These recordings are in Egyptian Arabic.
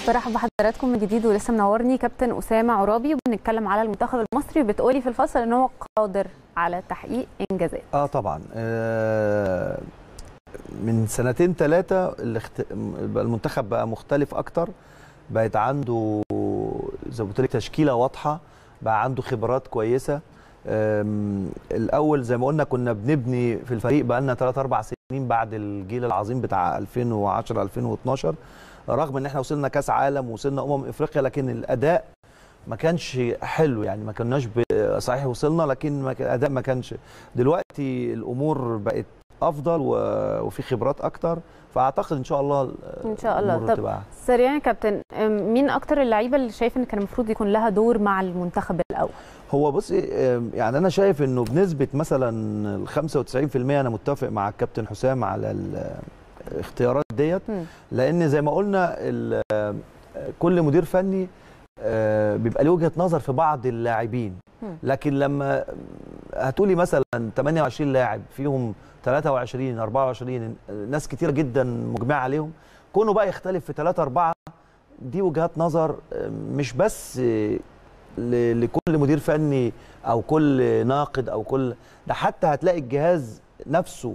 برحب بحضراتكم من جديد ولسه منورني كابتن اسامه عرابي وبنتكلم على المنتخب المصري بتقولي في الفصل ان هو قادر على تحقيق انجازات اه طبعا آه من سنتين ثلاثه الاخت... المنتخب بقى مختلف اكتر بقت عنده زي ما قلت لك تشكيله واضحه بقى عنده خبرات كويسه الاول زي ما قلنا كنا بنبني في الفريق بقى لنا 3 4 سنين بعد الجيل العظيم بتاع 2010 2012 رغم ان احنا وصلنا كاس عالم وصلنا امم افريقيا لكن الاداء ما كانش حلو يعني ما كناش ب... صحيح وصلنا لكن الاداء ما كانش دلوقتي الامور بقت افضل و... وفي خبرات اكتر فاعتقد ان شاء الله ان شاء الله طب سريعا يا كابتن مين اكتر اللعيبه اللي شايف ان كان المفروض يكون لها دور مع المنتخب الاول هو بص يعني انا شايف انه بنسبه مثلا ال 95% انا متفق مع الكابتن حسام على الاختيارات ديت لان زي ما قلنا كل مدير فني بيبقى له وجهه نظر في بعض اللاعبين لكن لما هتقولي مثلا 28 لاعب فيهم 23 24 ناس كتير جدا مجمعه عليهم كونه بقى يختلف في 3 4 دي وجهات نظر مش بس لكل مدير فني او كل ناقد او كل ده حتى هتلاقي الجهاز نفسه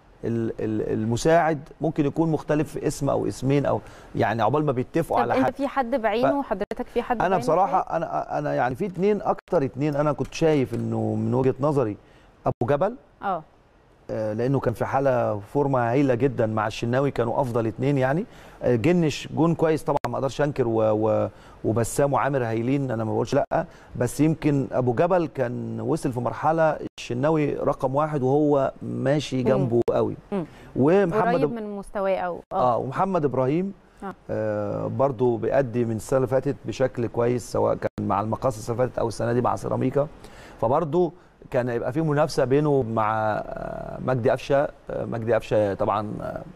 المساعد ممكن يكون مختلف في اسم او اسمين او يعني عقبال ما بيتفقوا على حد انت في حد بعينه وحضرتك في حد انا بصراحه انا انا يعني في اثنين اكتر اثنين انا كنت شايف انه من وجهه نظري ابو جبل اه لانه كان في حاله فورمه هايله جدا مع الشناوي كانوا افضل اثنين يعني جنش جون كويس طبعا ما اقدرش انكر وبسام وعامر هايلين انا ما بقولش لا بس يمكن ابو جبل كان وصل في مرحله الشناوي رقم واحد وهو ماشي جنبه قوي ومحمد قريب من مستواه او اه ومحمد ابراهيم آه. آه برضه بيأدي من السنه اللي فاتت بشكل كويس سواء كان مع المقاصه السنه اللي فاتت او السنه دي مع سيراميكا فبرضه كان يبقى في منافسه بينه مع مجدي قفشه مجدي قفشه طبعا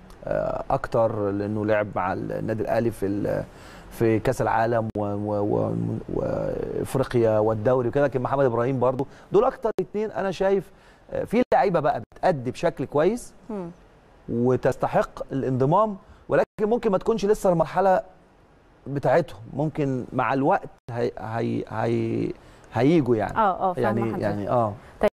اكتر لانه لعب مع النادي الاهلي في في كاس العالم وافريقيا والدوري وكده لكن محمد ابراهيم برضو دول اكتر اثنين انا شايف في لعيبه بقى بتأدي بشكل كويس وتستحق الانضمام ولكن ممكن ما تكونش لسه المرحله بتاعتهم ممكن مع الوقت هي هي هي هيجوا يعني اه اه يعني يعني اه